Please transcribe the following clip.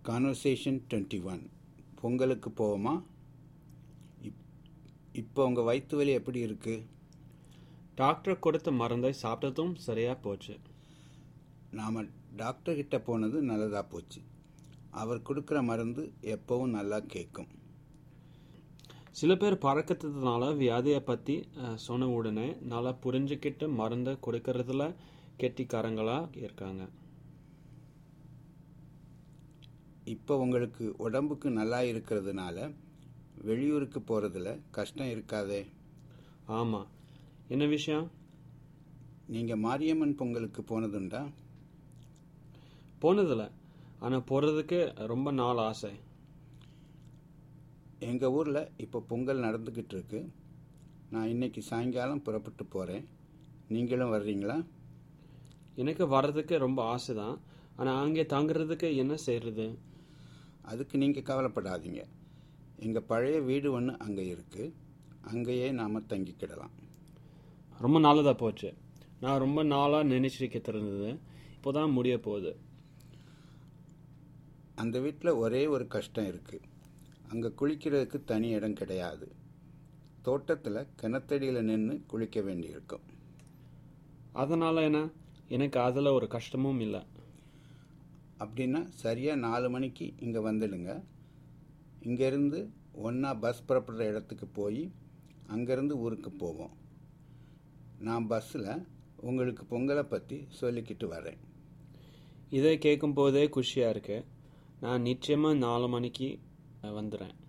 conversation twenty one பொங்கலுக்கு போவோமா இப் இப்போ உங்கள் வயிற்று வலி எப்படி இருக்குது டாக்டர் கொடுத்த மருந்தை சாப்பிட்டதும் சரியா போச்சு நாம் டாக்டர்கிட்ட போனது நல்லதாக போச்சு அவர் கொடுக்குற மருந்து எப்பவும் நல்லா கேட்கும் சில பேர் பறக்கிறதுனால வியாதியை பற்றி சொன்ன உடனே நல்லா புரிஞ்சுக்கிட்டு மருந்தை கொடுக்கறதுல கெட்டிக்காரங்களா இருக்காங்க இப்போ உங்களுக்கு உடம்புக்கு நல்லா இருக்கிறதுனால வெளியூருக்கு போகிறதுல கஷ்டம் இருக்காதே ஆமாம் என்ன விஷயம் நீங்கள் மாரியம்மன் பொங்கலுக்கு போனதுண்டா போனதில்ல ஆனால் போகிறதுக்கு ரொம்ப நாள் ஆசை எங்கள் ஊரில் இப்போ பொங்கல் நடந்துக்கிட்டு இருக்கு நான் இன்னைக்கு சாயங்காலம் புறப்பட்டு போகிறேன் நீங்களும் வர்றீங்களா எனக்கு வர்றதுக்கு ரொம்ப ஆசை தான் ஆனால் அங்கே தங்குறதுக்கு என்ன செய்யறது அதுக்கு நீங்கள் கவலைப்படாதீங்க எங்கள் பழைய வீடு ஒன்று அங்கே இருக்குது அங்கேயே நாம் தங்கிக்கிடலாம் ரொம்ப நல்லதாக போச்சு நான் ரொம்ப நாளாக நினைச்சிருக்க இருந்தது இப்போ தான் முடிய போகுது அந்த வீட்டில் ஒரே ஒரு கஷ்டம் இருக்குது அங்கே குளிக்கிறதுக்கு தனி இடம் கிடையாது தோட்டத்தில் கிணத்தடியில் நின்று குளிக்க வேண்டியிருக்கும் அதனால் என்ன எனக்கு அதில் ஒரு கஷ்டமும் இல்லை அப்படின்னா சரியாக நாலு மணிக்கு இங்கே வந்துடுங்க இங்கேருந்து ஒன்றா பஸ் புறப்படுற இடத்துக்கு போய் அங்கேருந்து ஊருக்கு போவோம் நான் பஸ்ஸில் உங்களுக்கு பொங்கலை பற்றி சொல்லிக்கிட்டு வரேன் இதை கேட்கும் போதே குஷியாக இருக்கு நான் நிச்சயமாக நாலு மணிக்கு வந்துடுறேன்